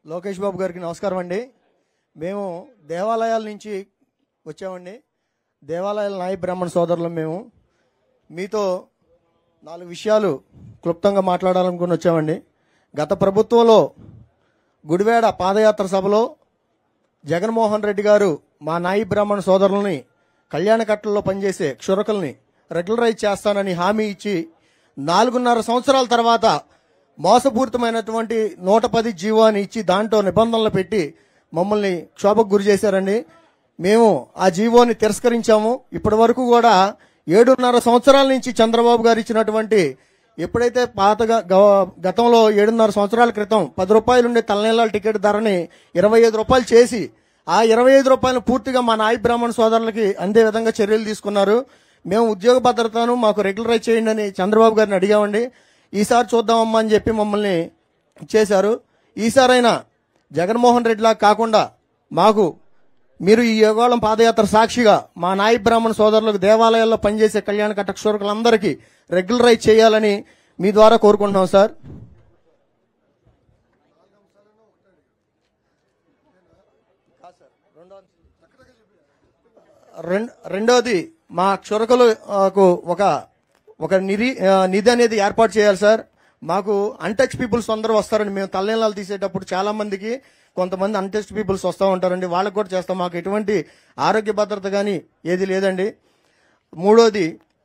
లోకేష్ బాబు గారికి నమస్కారం అండి మేము దేవాలయాల నుంచి వచ్చామండి దేవాలయాల నాయ బ్రాహ్మణ సోదరులం మేము మీతో నాలుగు విషయాలు క్లుప్తంగా మాట్లాడాలనుకుని వచ్చామండి గత ప్రభుత్వంలో గుడివేడ పాదయాత్ర సభలో జగన్మోహన్ రెడ్డి గారు మా నాయి బ్రాహ్మణ సోదరులని కళ్యాణకట్టలో పనిచేసే క్షురకుల్ని రెగ్యులరైజ్ చేస్తానని హామీ ఇచ్చి నాలుగున్నర సంవత్సరాల తర్వాత మోసపూరితమైనటువంటి నూట పది జీవాన్ని ఇచ్చి దాంట్లో నిబంధనలు పెట్టి మమ్మల్ని క్షోభకు గురి చేశారండి మేము ఆ జీవోని తిరస్కరించాము ఇప్పటి వరకు కూడా ఏడున్నర సంవత్సరాల నుంచి చంద్రబాబు గారు ఇచ్చినటువంటి ఎప్పుడైతే పాతగా గవ- గతంలో ఏడున్నర సంవత్సరాల క్రితం పది రూపాయలు ఉండే తలనీలాల టికెట్ ధరని ఇరవై ఐదు రూపాయలు చేసి ఆ ఇరవై ఐదు రూపాయలు పూర్తిగా మా నాయి బ్రాహ్మణ సోదరులకి అందే విధంగా చర్యలు తీసుకున్నారు మేము ఉద్యోగ భద్రతను మాకు రెగ్యులరైజ్ చేయండి అని చంద్రబాబు గారిని అడిగామండి ఈసారి చూద్దామమ్మా అని చెప్పి మమ్మల్ని చేశారు ఈసారైనా జగన్మోహన్ రెడ్డిలా కాకుండా మాకు మీరు ఈ యోగాళం పాదయాత్ర సాక్షిగా మా నాయి బ్రాహ్మణ సోదరులకు దేవాలయాల్లో పనిచేసే కళ్యాణ కటక్షోరకులందరికీ రెగ్యులరైజ్ చేయాలని మీ ద్వారా కోరుకుంటున్నాం సార్ రెం- రెండోది మా క్షురకులకు ఒక ఒక నిధి ఆ, నిధి అనేది ఏర్పాటు చేయాలి సార్ మాకు అన్టచ్ పీపుల్స్ అందరూ వస్తారండి మేము తల్లనీళ్ళాలు తీసేటప్పుడు చాలా మందికి కొంతమంది అన్టచ్ పీపుల్స్ వస్తూ ఉంటారండి వాళ్ళకు కూడా చేస్తాం మాకు ఎటువంటి ఆరోగ్య భద్రత కానీ ఏది లేదండి మూడోది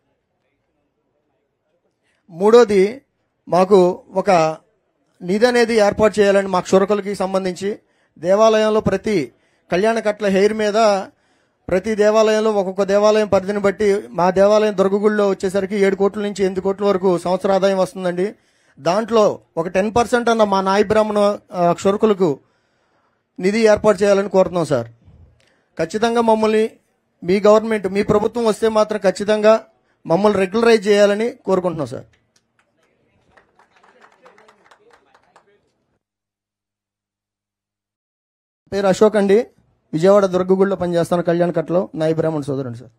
మూడోది మాకు ఒక నిధి అనేది ఏర్పాటు చేయాలండి మా క్షురకులకి సంబంధించి దేవాలయంలో ప్రతి కళ్యాణ కట్ల హెయిర్ మీద ప్రతి దేవాలయంలో ఒక్కొక్క దేవాలయం పరిధిని బట్టి మా దేవాలయం దుర్గగుడిలో వచ్చేసరికి ఏడు కోట్ల నుంచి ఎనిమిది కోట్ల వరకు సంవత్సర ఆదాయం వస్తుందండి దాంట్లో ఒక టెన్ పర్సెంట్ అన్న మా నాయ బ్రాహ్మణ ఆ, క్షురకులకు నిధి ఏర్పాటు చేయాలని కోరుతున్నాం సార్ ఖచ్చితంగా మమ్మల్ని మీ గవర్నమెంట్ మీ ప్రభుత్వం వస్తే మాత్రం ఖచ్చితంగా మమ్మల్ని రెగ్యులరైజ్ చేయాలని కోరుకుంటున్నాం సార్ పేరు అశోక్ అండి విజయవాడ దుర్గగుడిలో పనిచేస్తాను కళ్యాణ్ కట్లో నాయి బ్రాహ్మణ సోదరుడు సార్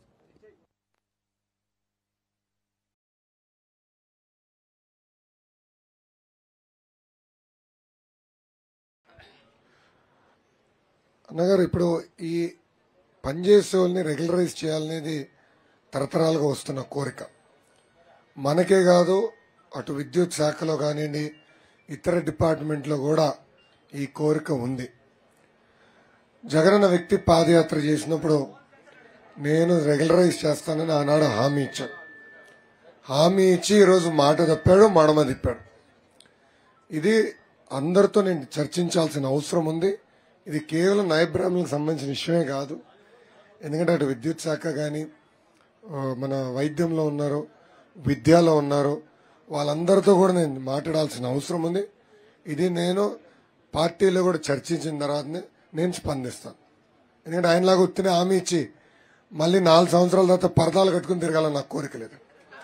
అన్నగారు ఇప్పుడు ఈ పనిచేసే వాళ్ళని రెగ్యులరైజ్ చేయాలనేది తరతరాలుగా వస్తున్న కోరిక మనకే కాదు అటు విద్యుత్ శాఖలో కానివ్వండి ఇతర డిపార్ట్మెంట్లో కూడా ఈ కోరిక ఉంది జగనన్న వ్యక్తి పాదయాత్ర చేసినప్పుడు నేను రెగ్యులరైజ్ చేస్తానని ఆనాడు హామీ ఇచ్చాడు హామీ ఇచ్చి ఈరోజు మాట తప్పాడు మడమ తిప్పాడు ఇది అందరితో నేను చర్చించాల్సిన అవసరం ఉంది ఇది కేవలం నయబ్రాహ్మణులకు సంబంధించిన విషయమే కాదు ఎందుకంటే అటు విద్యుత్ శాఖ కానీ మన వైద్యంలో ఉన్నారు విద్యలో ఉన్నారు వాళ్ళందరితో కూడా నేను మాట్లాడాల్సిన అవసరం ఉంది ఇది నేను పార్టీలో కూడా చర్చించిన తర్వాతనే నేను స్పందిస్తాను ఎందుకంటే ఆయనలాగా ఉత్తిన హామీ ఇచ్చి మళ్ళీ నాలుగు సంవత్సరాల తర్వాత పరదాలు కట్టుకుని తిరగాలని నాకు కోరిక లేదు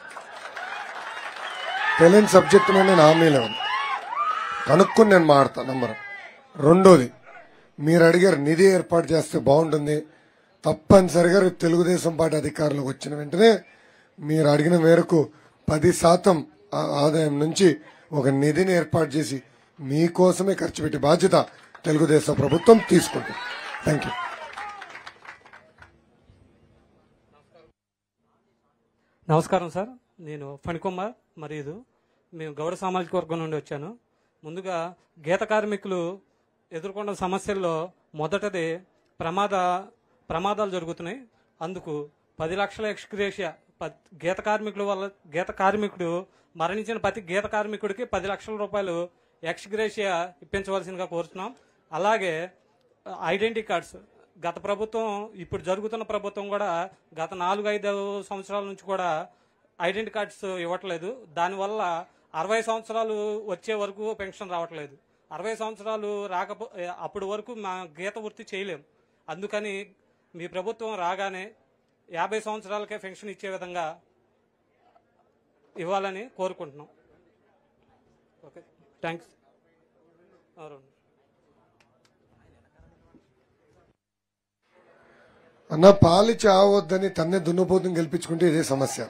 తెలియని సబ్జెక్ట్ మీద నేను హామీలే ఉంది కనుక్కుని నేను మాడతా నంబర్ రెండోది మీరు అడిగారు నిధి ఏర్పాటు చేస్తే బాగుంటుంది తప్పనిసరిగా రేపు తెలుగుదేశం పార్టీ అధికారులకు వచ్చిన వెంటనే మీరు అడిగిన మేరకు పది శాతం ఆ- ఆదాయం నుంచి ఒక నిధిని ఏర్పాటు చేసి మీకోసమే ఖర్చు పెట్టే బాధ్యత తెలుగుదేశం ప్రభుత్వం తీసుకుంటుంది థ్యాంక్ యూ నమస్కారం సార్ నేను ఫణికుమార్ మరియు మేము గౌడ సామాజిక వర్గం నుండి వచ్చాను ముందుగా గీత కార్మికులు ఎదుర్కొన్న సమస్యల్లో మొదటది ప్రమాద ప్రమాదాలు జరుగుతున్నాయి అందుకు పది లక్షల ఎక్స్గ్రేషియా ప- గీత కార్మికుల వల్ల గీత కార్మికుడు మరణించిన ప్రతి గీత కార్మికుడికి పది లక్షల రూపాయలు ఎక్స్గ్రేషియా ఇప్పించవలసిందిగా కోరుతున్నాం అలాగే ఐడెంటిటీ కార్డ్స్ గత ప్రభుత్వం ఇప్పుడు జరుగుతున్న ప్రభుత్వం కూడా గత నాలుగు ఐదు సంవత్సరాల నుంచి కూడా ఐడెంటిటీ కార్డ్స్ ఇవ్వట్లేదు దానివల్ల అరవై సంవత్సరాలు వచ్చే వరకు పెన్షన్ రావట్లేదు అరవై సంవత్సరాలు రాకపో అప్పటి వరకు మా గీత వృత్తి చేయలేం అందుకని మీ ప్రభుత్వం రాగానే యాభై సంవత్సరాలకే పెన్షన్ ఇచ్చే విధంగా ఇవ్వాలని కోరుకుంటున్నాం ఓకే థ్యాంక్స్ అవును అన్న పాలిచ్చి ఆవద్దని తన్నే దున్నపోతుని గెలిపించుకుంటే ఇదే సమస్య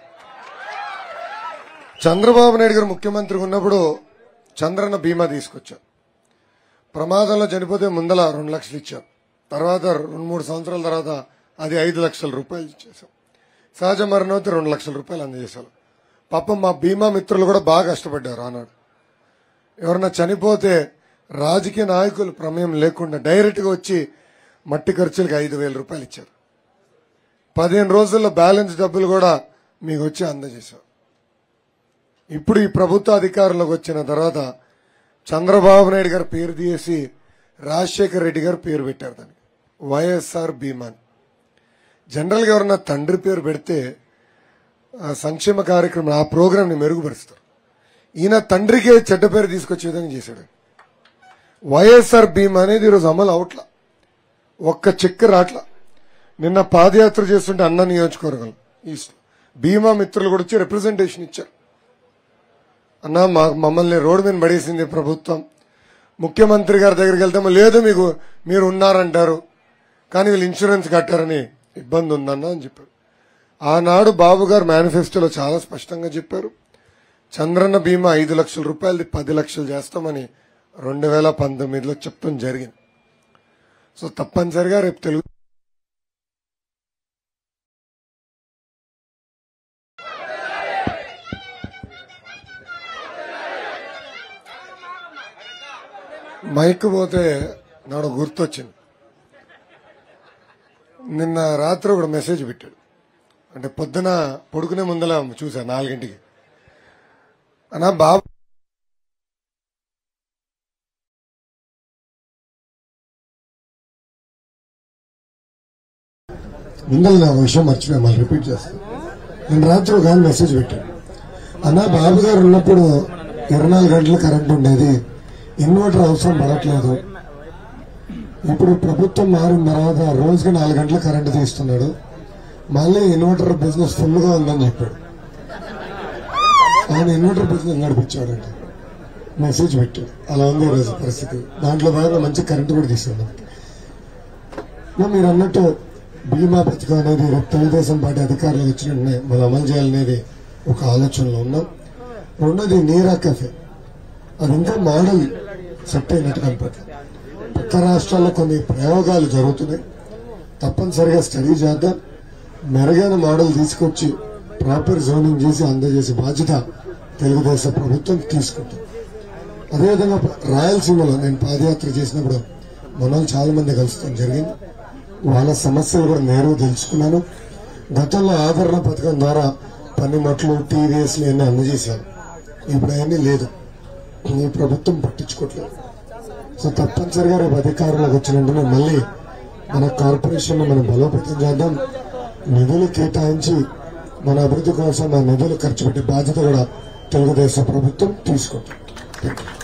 చంద్రబాబు నాయుడు గారు ముఖ్యమంత్రిగా ఉన్నప్పుడు చంద్రన్న బీమా తీసుకొచ్చారు ప్రమాదంలో చనిపోతే ముందల రెండు లక్షలు ఇచ్చారు తర్వాత రెండు మూడు సంవత్సరాల తర్వాత అది ఐదు లక్షల రూపాయలు ఇచ్చేసాం సహజ మరణం అయితే రెండు లక్షల రూపాయలు అందజేశారు పాపం మా బీమా మిత్రులు కూడా బాగా కష్టపడ్డారు ఆనాడు ఎవరన్నా చనిపోతే రాజకీయ నాయకులు ప్రమేయం లేకుండా డైరెక్ట్గా వచ్చి మట్టి ఖర్చులకి ఐదు వేల రూపాయలు ఇచ్చారు పదిహేను రోజుల్లో బ్యాలెన్స్ డబ్బులు కూడా మీకు వచ్చి అందజేశారు ఇప్పుడు ఈ ప్రభుత్వ అధికారంలోకి వచ్చిన తర్వాత చంద్రబాబు నాయుడు గారి పేరు తీసి రాజశేఖర్ రెడ్డి గారు పేరు పెట్టారు దానికి వైఎస్ఆర్ బీమాన్ జనరల్గా ఎవరన్నా తండ్రి పేరు పెడితే ఆ సంక్షేమ కార్యక్రమం ఆ ప్రోగ్రామ్ని మెరుగుపరుస్తారు ఈయన తండ్రికే చెడ్డ పేరు తీసుకొచ్చే విధంగా చేశాడు వైఎస్ఆర్ బీమా అనేది ఈరోజు అమలు అవట్లా ఒక్క చెక్ రాట్లా నిన్న పాదయాత్ర చేస్తుంటే అన్న నియోజకవర్గం ఈస్ట్ బీమా మిత్రులు కూడా వచ్చి రిప్రజెంటేషన్ ఇచ్చారు అన్న మా మమ్మల్ని రోడ్డు మీద పడేసింది ప్రభుత్వం ముఖ్యమంత్రి గారి దగ్గరికి వెళ్తే లేదు మీకు మీరు ఉన్నారంటారు కానీ వీళ్ళు ఇన్సూరెన్స్ కట్టారని ఇబ్బంది ఉందన్న అని చెప్పారు ఆనాడు బాబు గారు మేనిఫెస్టోలో చాలా స్పష్టంగా చెప్పారు చంద్రన్న బీమా ఐదు లక్షల రూపాయలది పది లక్షలు చేస్తామని రెండు వేల పంతొమ్మిదిలో చెప్పడం జరిగింది సో తప్పనిసరిగా రేపు తెలుగు మైక్ పోతే నాడు గుర్తొచ్చింది నిన్న రాత్రి ఒక మెసేజ్ పెట్టాడు అంటే పొద్దున పడుకునే ముందల చూసా నాలుగింటికి అన్నా బాబు ముందర నా విషయం మర్చిపోయా మళ్ళీ రిపీట్ చేస్తాను నేను రాత్రి ఒక ఆయన మెసేజ్ పెట్టాను అన్న బాబు గారు ఉన్నప్పుడు ఇరవై నాలుగు గంటలు కరెంట్ ఉండేది ఇన్వర్టర్ అవసరం పడట్లేదు ఇప్పుడు ప్రభుత్వం మారిన తర్వాత రోజుకి నాలుగు గంటల కరెంట్ తీస్తున్నాడు మళ్ళీ ఇన్వర్టర్ బిజినెస్ ఫుల్ గా ఉందని చెప్పాడు ఆయన ఇన్వర్టర్ బిజినెస్ నడిపించాడంట మెసేజ్ పెట్టాడు అలా ఉంది ఈ రోజు పరిస్థితి దాంట్లో భాగంగా మంచి కరెంట్ కూడా తీసాడు ఇంకా మీరు అన్నట్టు బీమా పథకం అనేది రేపు తెలుగుదేశం పార్టీ అధికారులు వచ్చిన వెంటనే మనం అమలు చేయాలనేది ఒక ఆలోచనలో ఉన్నాం రెండోది నీరా కెఫే అది ఇంకా మోడల్ సెట్ అయినట్టు కనపడలేదు పక్క రాష్ట్రాల్లో కొన్ని ప్రయోగాలు జరుగుతున్నాయి తప్పనిసరిగా స్టడీ చేద్దాం మెరుగైన మోడల్ తీసుకొచ్చి ప్రాపర్ జోనింగ్ చేసి అందజేసే బాధ్యత తెలుగుదేశం ప్రభుత్వం తీసుకుంటుంది అదేవిధంగా రాయలసీమలో నేను పాదయాత్ర చేసినప్పుడు మనం చాలా మంది కలుస్తాం జరిగింది వాళ్ళ సమస్యలు కూడా నేరుగా తెలుసుకున్నాను గతంలో ఆదరణ పథకం ద్వారా పనిమట్లు టీవీఎస్లు అన్ని అందజేశారు ఇప్పుడు అవన్నీ లేదు ఈ ప్రభుత్వం పట్టించుకోవట్లేదు సో తప్పనిసరిగా రేపు అధికారంలోకి వచ్చిన వెంటనే మళ్ళీ మన కార్పొరేషన్ మనం బలోపేతం చేద్దాం నిధులు కేటాయించి మన అభివృద్ధి కోసం ఆ నిధులు ఖర్చు పెట్టే బాధ్యత కూడా తెలుగుదేశం ప్రభుత్వం తీసుకుంటుంది Thank you.